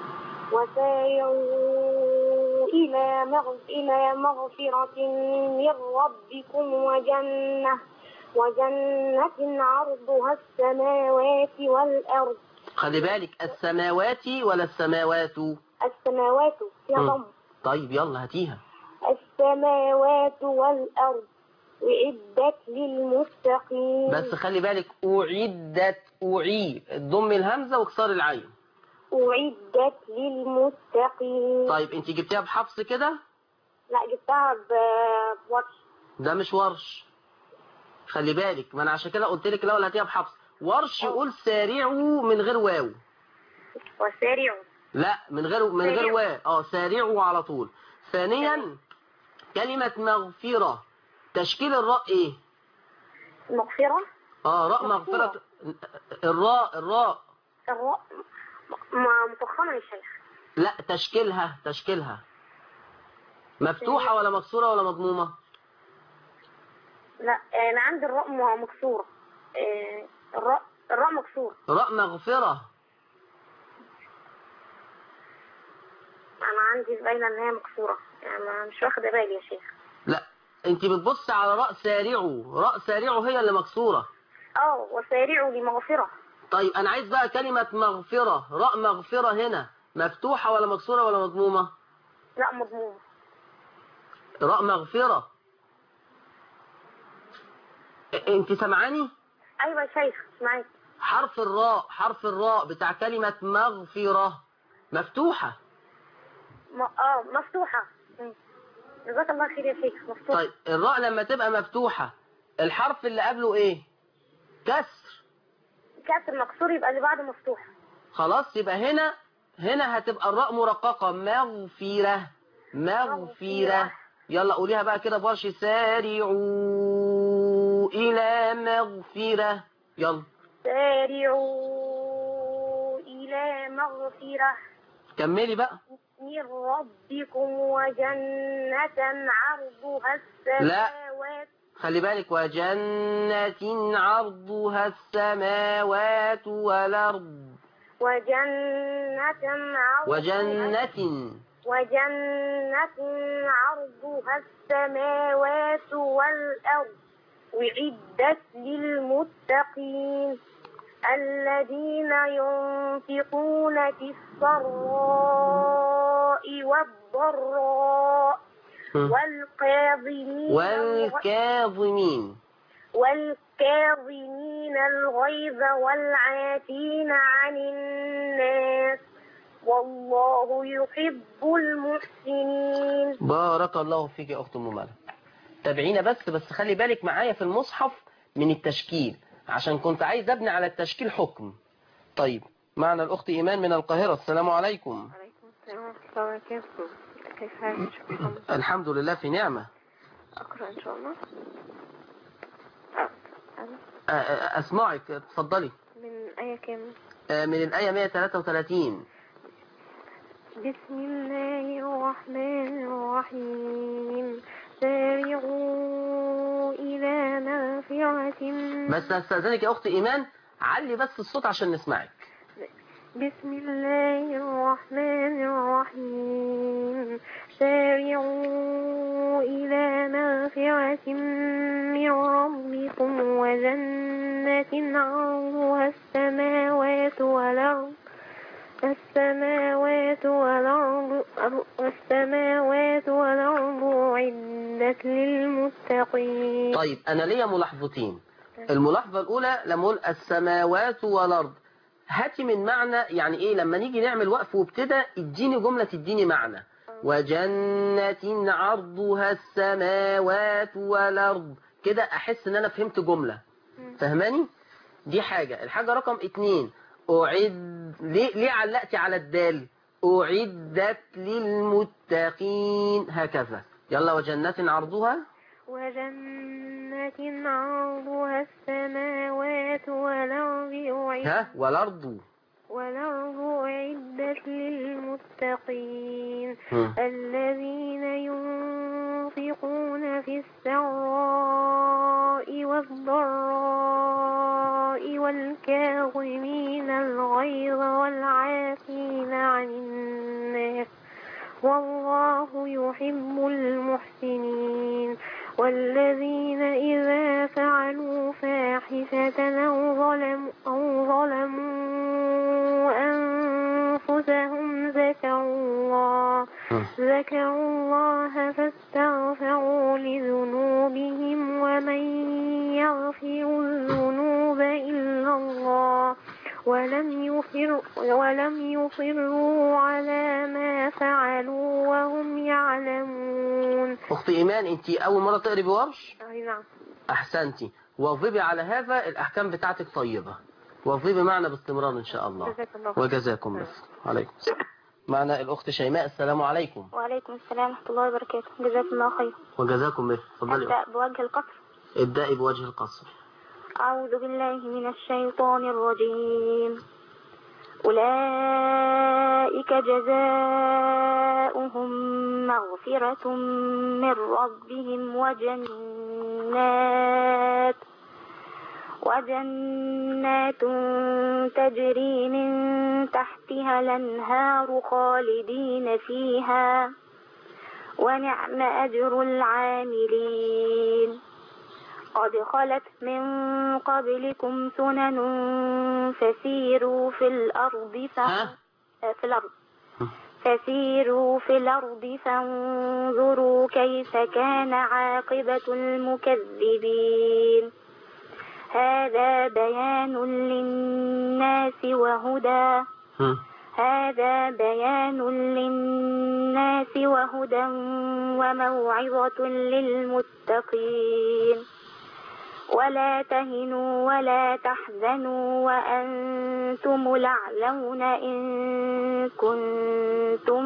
وسارعوا إلى مغ... إلى مغفرة من ربكم وجنة وجنة عرضها السماوات والأرض خلي بالك السماوات ولا السماوات السماوات يا مم. ضم طيب يلا هاتيها السماوات والأرض وعدت للمتقين بس خلي بالك أعدت أعي ضم الهمزة واكسار العين أعدت للمتقين طيب انت جبتيها بحفص كده لا جبتها ب- بواتش ده مش ورش خلي بالك ما انا عشان كده قلت لك الاول هاتيها بحفص ورش يقول سارعوا من غير واو وسارعوا لا من غير من غير سارعوا. و اه سارعوا على طول ثانيا كلمة مغفرة تشكيل الراء ايه مغفرة اه راء مغفورة. مغفرة الراء الراء الراء م- مفخمة يا شيخ لا تشكيلها تشكيلها مفتوحة ولا مكسورة ولا مضمومة لا أنا عندي الراء م- مكسورة آه، الراء الراء مكسورة راء مغفرة أنا عندي باينة إن هي مكسورة يعني ما- مش واخدة بالي يا شيخ لا انت بتبص على راء سارعوا راء سارعوا هي اللي مكسورة اه وسارعوا لمغفرة طيب انا عايز بقى كلمة مغفرة راء مغفرة هنا مفتوحة ولا مكسورة ولا مضمومة لا مضمون راء مغفرة ا- انت سمعاني أيوة يا شيخ معاك حرف الراء حرف الراء بتاع كلمة مغفرة مفتوحة م... اه مفتوحة مم. جزاك الله خير يا شيخ مفتوحة طيب الراء لما تبقى مفتوحة الحرف اللي قبله ايه كسر كسر مكسور يبقى اللي بعده مفتوح خلاص يبقى هنا هنا هتبقى الراء مرققة مغفرة مغفرة مغفرة. يلا قوليها بقى كده بورش سارعوا إلى مغفرة يلا سارعوا إلى مغفرة كملي بقى من ربكم وجنة عرضها السماوات خلي بالك وجنة عرضها السماوات والأرض وجنة عرضها وجنة وجنة عرضها السماوات والأرض أعدت للمتقين الذين ينفقون في السراء والضراء والقاظمين والكاظمين والكاظمين الغيظ والعافين عن الناس والله يحب المحسنين بارك الله فيك يا أخت أم مالك تابعينا بس بس خلي بالك معايا في المصحف من التشكيل عشان كنت عايز أبني على التشكيل حكم طيب معنا الأخت إيمان من القاهرة السلام عليكم عليكم السلام ورحمة الله وبركاته كيف حالك شيخ محمد الحمد لله في نعمة أقرأ إن شاء الله آه، أنا أ- أ- أسمعك اتفضلي من آية كام آه، من الآية 133 بسم الله الرحمن الرحيم سارعوا إلى مغفرة بس استاذنك يا اخت ايمان علي بس الصوت عشان نسمعك بسم الله الرحمن الرحيم سارعوا إلى مغفرة من ربكم وجنة عرضها السماوات والأرض السماوات والأرض السماوات والأرض أعدت للمتقين طيب انا ليا ملاحظتين الملاحظه الاولى لما اقول السماوات والارض هاتي من معنى يعني ايه لما نيجي نعمل وقف وابتدى اديني جمله تديني معنى وجنة عرضها السماوات والارض كده احس ان انا فهمت جمله فهماني دي حاجة الحاجة رقم اتنين أعد ليه, ليه علقتي على الدال أعدت للمتقين هكذا يلا وجنة عرضها وجنة عرضها السماوات والأرض أعدت ها والأرض والأرض أعدت للمتقين هم. الذين ينفقون في السراء والضراء والكاظمين الغيظ والعافين عن الناس والله يحب المحسنين والذين إذا فعلوا فاحشة أو ظلموا, أو ظلموا أنفسهم ذكروا الله هم. ذكروا الله فاستغفروا لذنوبهم ومن يغفر الذنوب إلا الله ولم يصر ولم يصروا على ما فعلوا وهم يعلمون أخت إيمان أنت أول مرة تقري بورش أي نعم أحسنتي واظبي على هذا الأحكام بتاعتك طيبة وفي بمعنى باستمرار إن شاء الله جزاك الله خير. وجزاكم مثل عليكم السلام معنا الأخت شيماء السلام عليكم وعليكم السلام ورحمة الله وبركاته جزاكم الله خير وجزاكم مثل تفضلي أبدأ بوجه القصر ابدأي بوجه القصر أعوذ بالله من الشيطان الرجيم أولئك جزاؤهم مغفرة من ربهم وجنات وجنات تجري من تحتها الأنهار خالدين فيها ونعم أجر العاملين قد خلت من قبلكم سنن فسيروا في الأرض ف... ها؟ في الأرض فسيروا في الأرض فانظروا كيف كان عاقبة المكذبين هذا بيان للناس وهدى هم. هذا بيان للناس وهدى وموعظة للمتقين ولا تهنوا ولا تحزنوا وأنتم الأعلون إن كنتم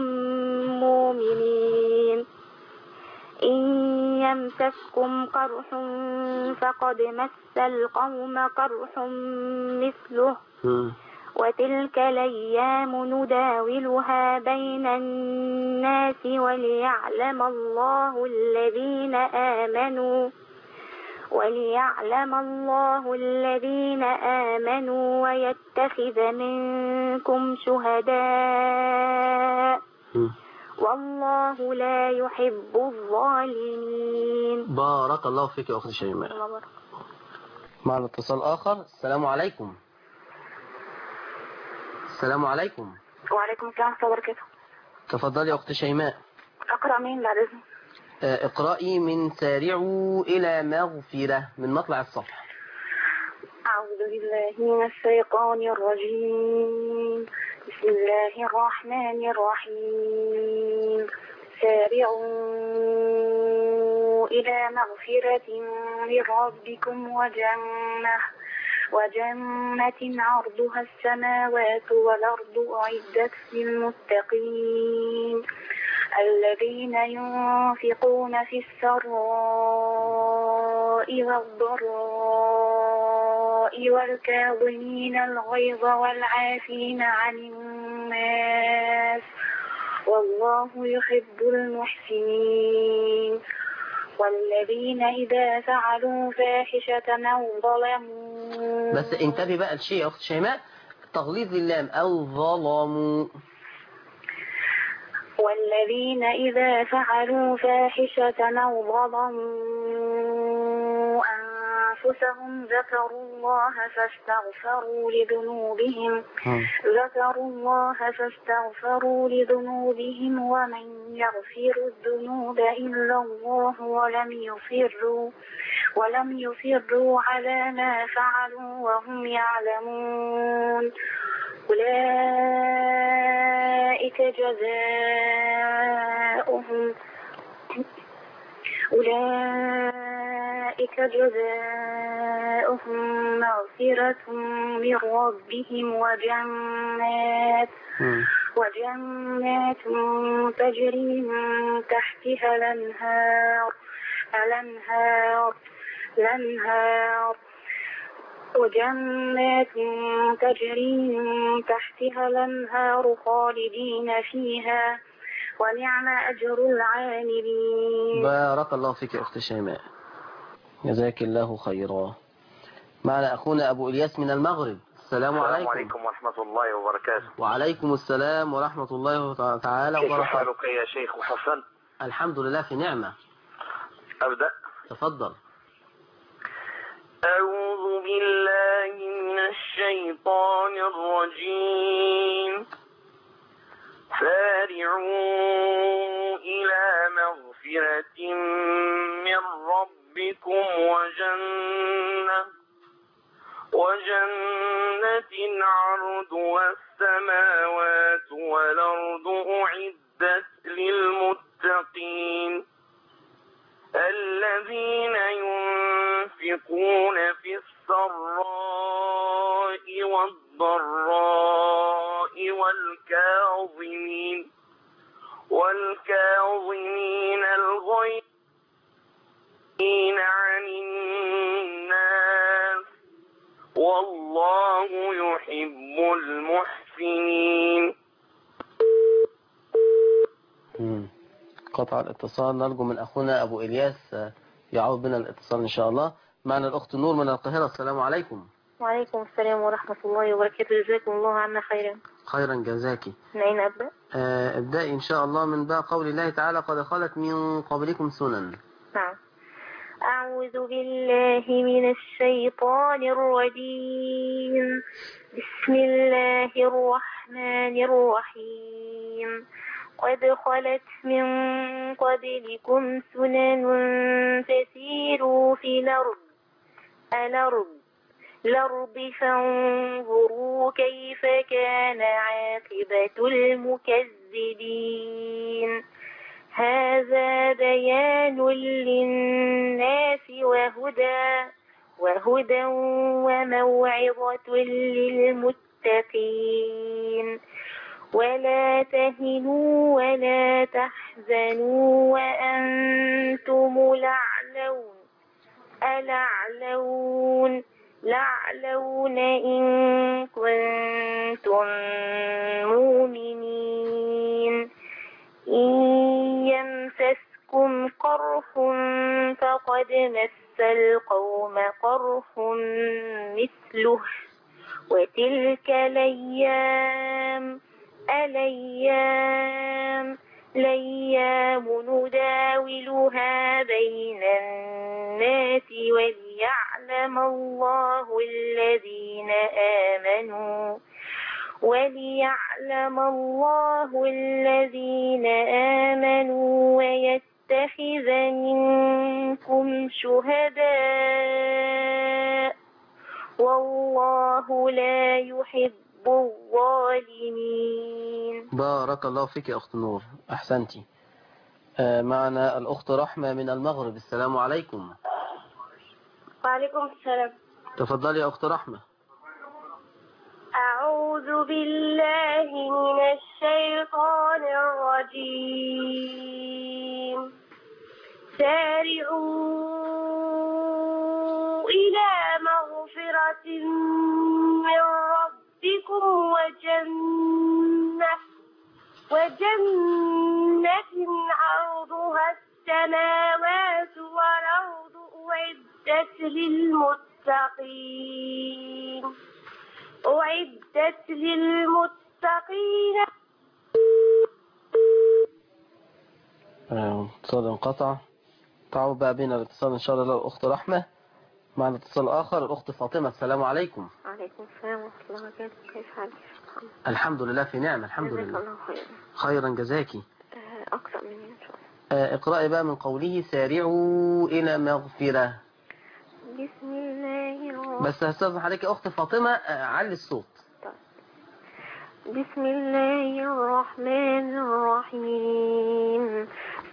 مؤمنين إن يمسسكم قرح فقد مس القوم قرح مثله هم. وتلك الأيام نداولها بين الناس وليعلم الله الذين آمنوا وليعلم الله الذين آمنوا ويتخذ منكم شهداء هم. والله لا يحب الظالمين بارك الله فيك يا أخت شيماء الله أكبر. معنا اتصال آخر السلام عليكم السلام عليكم وعليكم السلام ورحمة الله وبركاته تفضلي يا أخت شيماء أقرأ مين بعد إذنك آه، اقرأي من سارعوا إلى مغفرة من مطلع الصفحة أعوذ بالله من الشيطان الرجيم بسم الله الرحمن الرحيم سارعوا إلى مغفرة من ربكم وجنة وجنة عرضها السماوات والأرض أعدت للمتقين الذين ينفقون في السراء والضراء والكاظمين الغيظ والعافين عن الناس والله يحب المحسنين والذين إذا فعلوا فاحشة أو ظلموا بس انتبه بقى لشيء يا أخت شيماء تغليظ اللام أو ظلموا والذين إذا فعلوا فاحشة أو ظلموا أنفسهم ذكروا الله فاستغفروا لذنوبهم هم. ذكروا الله فاستغفروا لذنوبهم ومن يغفر الذنوب إلا الله ولم يصروا ولم يصروا على ما فعلوا وهم يعلمون أولئك جزاؤهم أولئك جزاؤهم مغفرة من ربهم وجنات هم. وجنات تجري من تحتها الأنهار الأنهار الأنهار وجنات تجري من تحتها الأنهار خالدين فيها ونعم أجر العاملين بارك الله فيك يا أخت شيماء جزاك الله خيرا معنا أخونا أبو إلياس من المغرب السلام السلام عليكم عليكم ورحمة الله وبركاته وعليكم السلام ورحمة الله تع- تعالى كيف وبركاته حالك يا شيخ حسن الحمد لله في نعمة أبدأ تفضل أعوذ بالله من الشيطان الرجيم سارعوا إلى مغفرة من ربكم وجنة وجنة عرضها السماوات والأرض أعدت للمتقين الذين ينفقون في السراء الضراء والكاظمين والكاظمين الغيظ عن الناس والله يحب المحسنين مم. قطع الاتصال نرجو من أخونا أبو إلياس آه، يعود بنا الاتصال إن شاء الله معنا الأخت نور من القاهرة السلام عليكم وعليكم السلام ورحمة الله وبركاته جزاكم الله عنا خيرا خيرا جزاكي من أين أبدأ؟ آه، ابدأي إن شاء الله من بقى قول الله تعالى قد خلت من قبلكم سنن نعم أعوذ بالله من الشيطان الرجيم بسم الله الرحمن الرحيم قد خلت من قبلكم سنن فسيروا في الأرض الأرض الأرض فانظروا كيف كان عاقبة المكذبين هذا بيان للناس وهدى وهدى وموعظة للمتقين ولا تهنوا ولا تحزنوا وأنتم الأعلون الأعلون لعلون إن كنتم مؤمنين إن يمسسكم قرح فقد مس القوم قرح مثله وتلك الأيام الأيام الأيام نداولها بين الناس وليعلم الله الذين آمنوا وليعلم الله الذين آمنوا ويتخذ منكم شهداء والله لا يحب الظالمين بارك الله فيك يا أخت نور أحسنتي آه، معنا الأخت رحمة من المغرب السلام عليكم وعليكم السلام تفضلي يا أخت رحمة أعوذ بالله من الشيطان الرجيم سارعوا إلى مغفرة من ربكم وجنة وجنة عرضها السماوات والأرض أعدت للمتقين أعدت للمتقين آه، اتصال انقطع تعود بقى بين الاتصال إن شاء الله الأخت رحمة معنا اتصال آخر الأخت فاطمة السلام عليكم وعليكم السلام ورحمة الله وبركاته كيف حالك يا شيخ محمد؟ الحمد لله في نعمة الحمد جزاك لله الله خيرا خيرا جزاكي آه، أقرأ مني إن شاء الله آه، اقرأي بقى من قوله سارعوا إلى مغفرة بسم الله الرحمن بس هستاذن حضرتك يا أخت فاطمة آه، علي الصوت بسم الله الرحمن الرحيم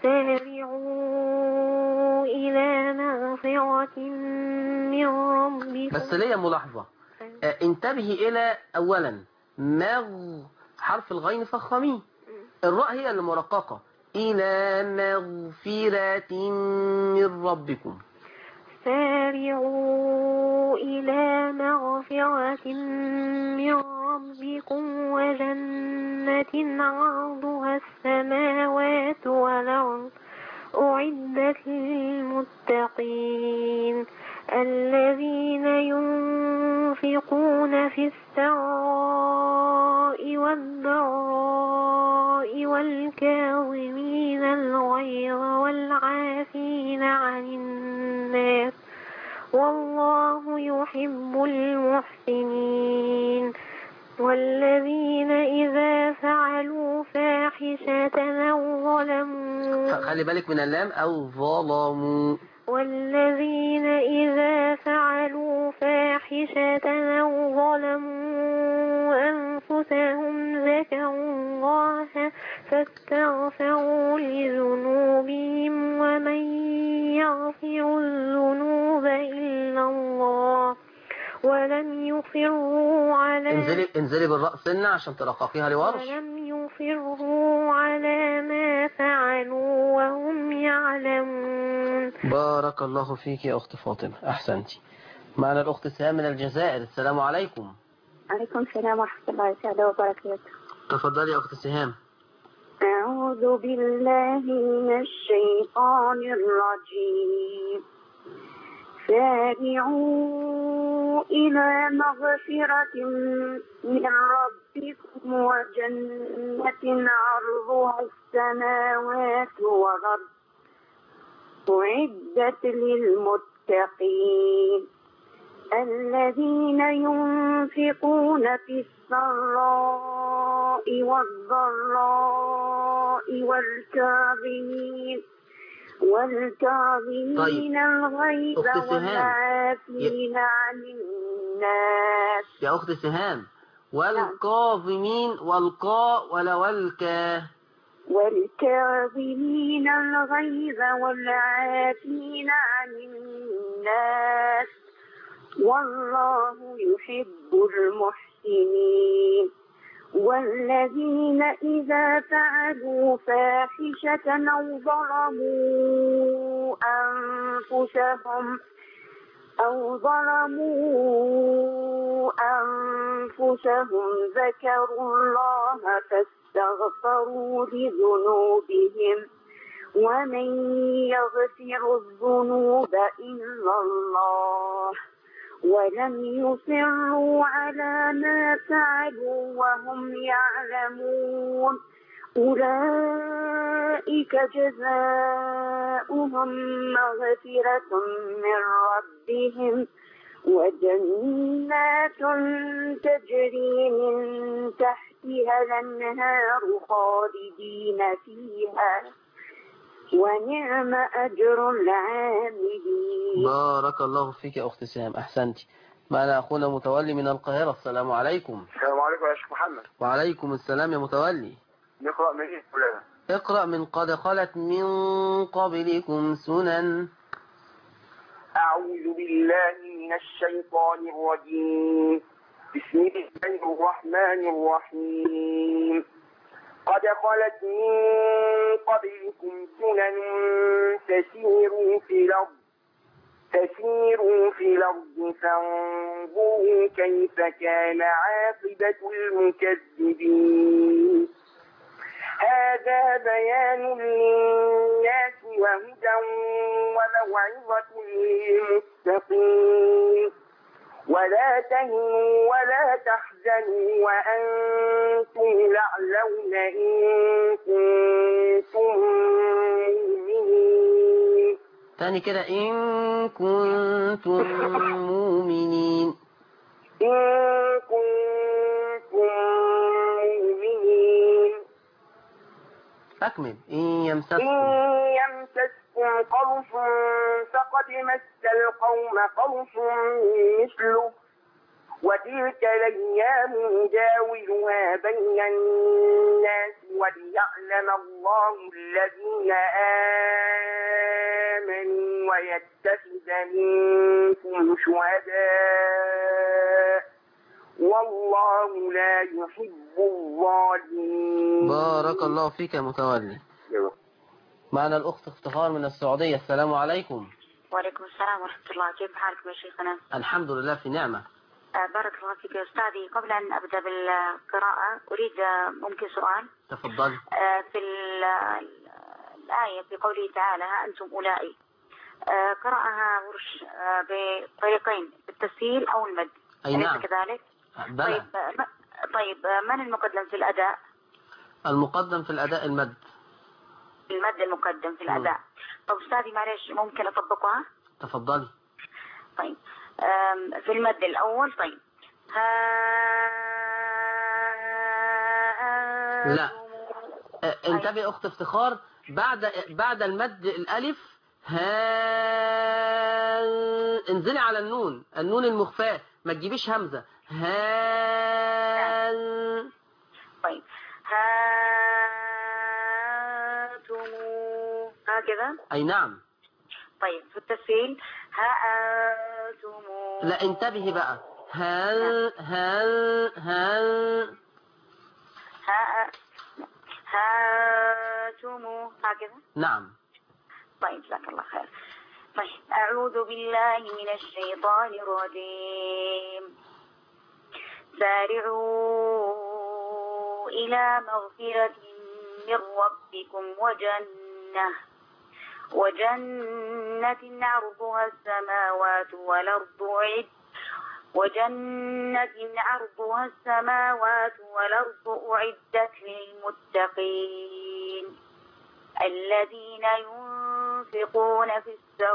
سارعوا إلى مغفرة من ربكم بس ليا ملاحظة آه، انتبهي إلى أولا مغ حرف الغين فخميه الراء هي اللي مرققة إلى مغفرة من ربكم سارعوا إلى مغفرة من ربكم وجنة عرضها السماوات والأرض أعدت للمتقين الذين ينفقون في السراء والضراء والكاظمين الغيظ والعافين عن الناس والله يحب المحسنين والذين إذا فعلوا فاحشة أو ظلموا خلي بالك من اللام أو ظلموا والذين إذا فعلوا فاحشة أو ظلموا أنفسهم ذكروا الله فاستغفروا لذنوبهم ومن يغفر الذنوب إلا الله ولم يصروا على انزلي انزلي بالراء سنة عشان ترققيها لورش ولم يصروا على ما فعلوا وهم يعلمون بارك الله فيك يا أخت فاطمة أحسنتي معنا الأخت سهام من الجزائر السلام عليكم عليكم السلام ورحمة الله تعالى وبركاته تفضلي يا أخت سهام أعوذ بالله من الشيطان الرجيم سارعوا إلى مغفرة من ربكم وجنة عرضها السماوات والأرض أعدت للمتقين الذين ينفقون في السراء والضراء والكاظمين والكاظمين طيب. الغيظ أخت سهام. والعافين عن الناس يا أخت سهام والكاظمين والقاء ولا والكا والكاظمين الغيظ والعافين عن الناس والله يحب المحسنين والذين إذا فعلوا فاحشة أو ظلموا أنفسهم أو ظلموا أنفسهم ذكروا الله فاستغفروا لذنوبهم ومن يغفر الذنوب إلا الله ولم يصروا على ما فعلوا وهم يعلمون أولئك جزاؤهم مغفرة من ربهم وجنات تجري من تحتها الأنهار خالدين فيها ونعم أجر العاملين بارك الله فيك يا أخت سهام أحسنتي معنا أخونا متولي من القاهرة السلام عليكم السلام عليكم يا شيخ محمد وعليكم السلام يا متولي نقرأ من ايه مولانا اقرأ من قد خلت من قبلكم سنن أعوذ بالله من الشيطان الرجيم بسم الله الرحمن الرحيم قد خلت من قبلكم سنن تسيروا في الأرض تسيروا في الأرض فانظروا كيف كان عاقبة المكذبين هذا بيان للناس وهدى وموعظة للمتقين ولا تهنوا ولا تحزنوا وأنتم الأعلون إن كنتم مؤمنين تاني كده إن كنتم مؤمنين إن كنتم مؤمنين أكمل إن يمسسكم إن يمسسكم قرش فقد مس القوم قرش مثله وتلك الأيام نداولها بين الناس وليعلم الله الذين آمنوا ويتخذ منكم شهداء والله لا يحب الظالمين بارك الله فيك يا متولي معنا الأخت افتخار من السعودية السلام عليكم وعليكم السلام ورحمة الله كيف حالكم يا شيخنا الحمد لله في نعمة آه، بارك الله فيك يا أستاذي قبل أن أبدأ بالقراءة أريد آه، ممكن سؤال تفضلي آه، في ال- الآية في قوله تعالى ها أنتم أولئك آه، قرأها ورش آه، بطريقين بالتسهيل أو المد أي أليس نعم كذلك؟ بلى طيب آه، م- طيب آه، من المقدم في الأداء؟ المقدم في الأداء المد المد المقدم في الأداء طب أستاذي معلش ممكن أطبقها؟ تفضلي طيب آم، في المد الأول طيب ها لا. آه، انتبه أخت افتخار بعد بعد المد الألف ها انزلي على النون النون المخفاة ما تجيبيش همزة ها طيب هاتم هكذا أي نعم طيب في التسهيل ها أنتم لا انتبهي بقى هل هل هل ها هاتم هكذا نعم طيب جزاك الله خير طيب أعوذ بالله من الشيطان الرجيم سارعوا إلى مغفرة من ربكم وجنة وجنة عرضها السماوات والأرض أعد وجنة عرضها السماوات والأرض أعدت للمتقين الذين ينفقون في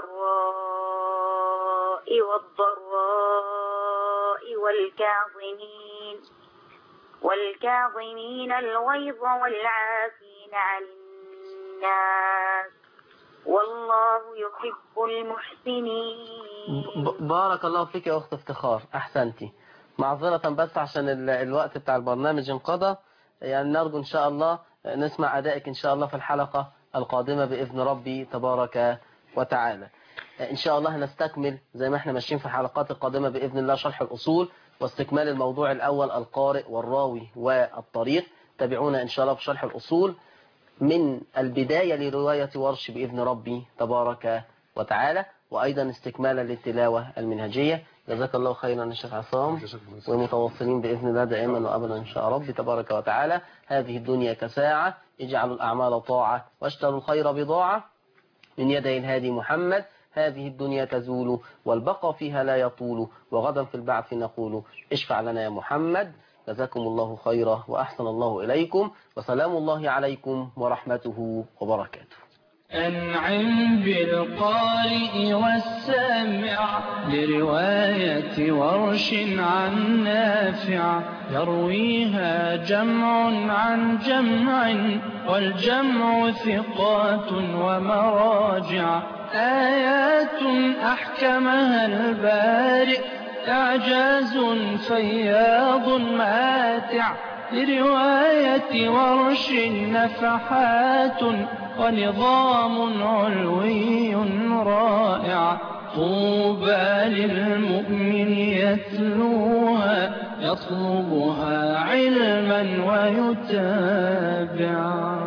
السراء والضراء والكاظمين والكاظمين الغيظ والعافين عن الناس والله يحب المحسنين ب- بارك الله فيك يا أخت افتخار أحسنتي معذرة بس عشان ال- الوقت بتاع البرنامج انقضى يعني نرجو إن شاء الله نسمع أدائك إن شاء الله في الحلقة القادمة بإذن ربي تبارك وتعالى إن شاء الله هنستكمل زي ما احنا ماشيين في الحلقات القادمة بإذن الله شرح الأصول واستكمال الموضوع الأول القارئ والراوي والطريق تابعونا إن شاء الله في شرح الأصول من البداية لرواية ورش بإذن ربي تبارك وتعالى وأيضا استكمالا للتلاوة المنهجية جزاك الله خيرا يا شيخ عصام ومتواصلين بإذن الله دائما وأبدا إن شاء ربي تبارك وتعالى هذه الدنيا كساعة اجعلوا الأعمال طاعة واشتروا الخير بضاعة من يدي الهادي محمد هذه الدنيا تزول والبقى فيها لا يطول وغدا في البعث نقول اشفع لنا يا محمد جزاكم الله خيرا وأحسن الله إليكم وسلام الله عليكم ورحمته وبركاته أنعم بالقارئ والسامع لرواية ورش عن نافع يرويها جمع عن جمع والجمع ثقات ومراجع آيات أحكمها البارئ إعجاز فياض ماتع لرواية ورش نفحات ونظام علوي رائع طوبى للمؤمن يتلوها يطلبها علما ويتابع